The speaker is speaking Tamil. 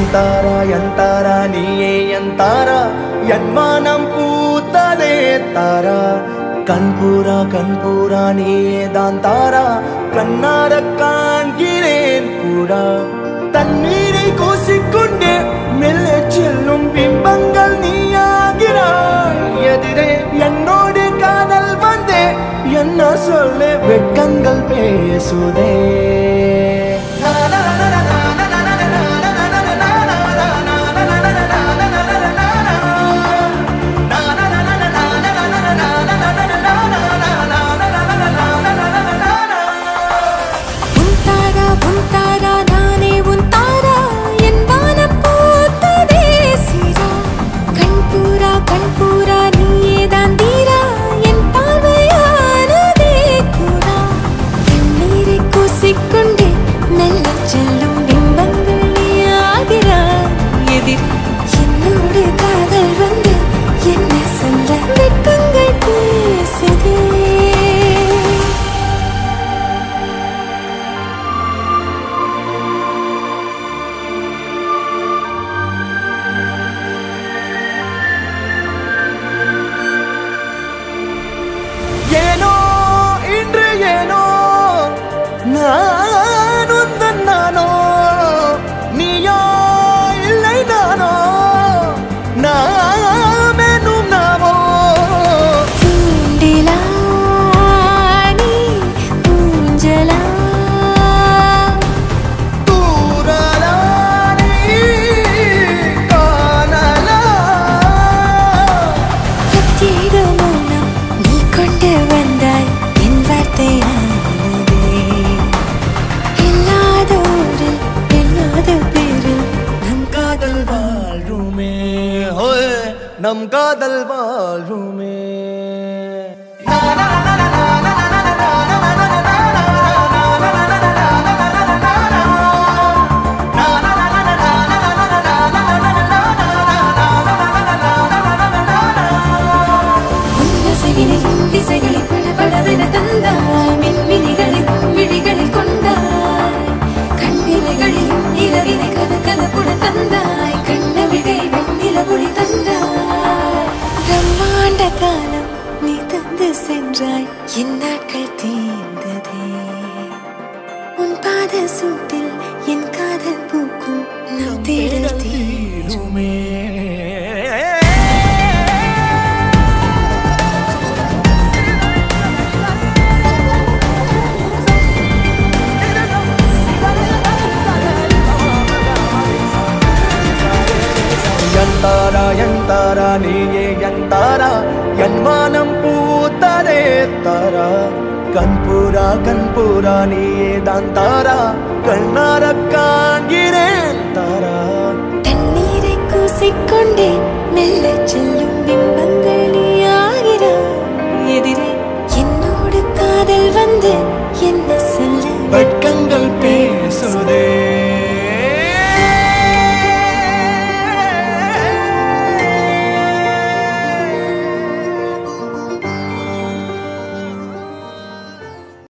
தாரா என் தாரா நீயே என் தாரா என் மானம் பூத்ததே தாரா கண்பூரா கண்பூரா நீயே தான் தாரா கண்ணார காண்கிறேன் கூடா தண்ணீரை கூசிக்கொண்டே மெல்ல செல்லும் பிம்பங்கள் நீயாகிறாய் எதிரே என்னோடு காதல் வந்தே என்ன சொல்ல வெட்கங்கள் பேசுதே உன் தாரா உன் தாரா நானே உன் தாரா என் வானம் பூத்ததே சீரா கண்பூரா கண்பூரா நீயே தான் தீரா என் பார்வையானதே கூடா தண்ணீரை கூசிக்கொண்டே மெல்ல செல்லும் பிம்பங்கள் நீயாகிறாய் எதிர் என்னோடு காதல் வந்து என்ன சொல்ல வெட்கங்கள் பேசுதே ஏனோ இன்று ஏனோ நான் உந்தன் நானோ நீயோ இல்லை நானோ நாமெனும் நாமோ தூண்டிலா நீ ஊஞ்சலா தூரலா நீ காணலா பிரத்யேக மௌனம் நீ கொண்டு வந்தாய் என் வார்த்தையானதே இல்லாத ஊரில் இல்லாத பேரில் நம் காதல் வாழ்வுமே ஹோய் நம் காதல் வாழ்வுமே உன்னசையினில் திசைகளில் படபடவென தந்தாய் மின்மினிகளில் விழிகளில் கொண்டாய் கண்ணிமைகளில் நிலவினை கத கதப்புட தந்தாய் கண்ணவிழை வெண்ணில ஒளி தந்தாய் பிரம்மாண்ட காலம் நீ தந்து சென்றாய் என் நாட்கள் தீர்ந்ததே உன் பாத சூட்டில் என் காதல் பூக்கும் நம் தேடல் தீரும் தீருமே என் தாரா என் தாரா நீயே என் தாரா என் வானம் பூத்ததே தாரா கண்பூரா கண்பூரா நீயே தான் தாரா கண்ணார காண்கிறேன் தாரா தண்ணீரை கூசிக்கொண்டே மெல்ல செல்லும் பிம்பங்கள் நீயாகிறாய் எதிரே என்னோடு காதல் வந்து என்ன சொல்ல வெட்கங்கள் பேசுதே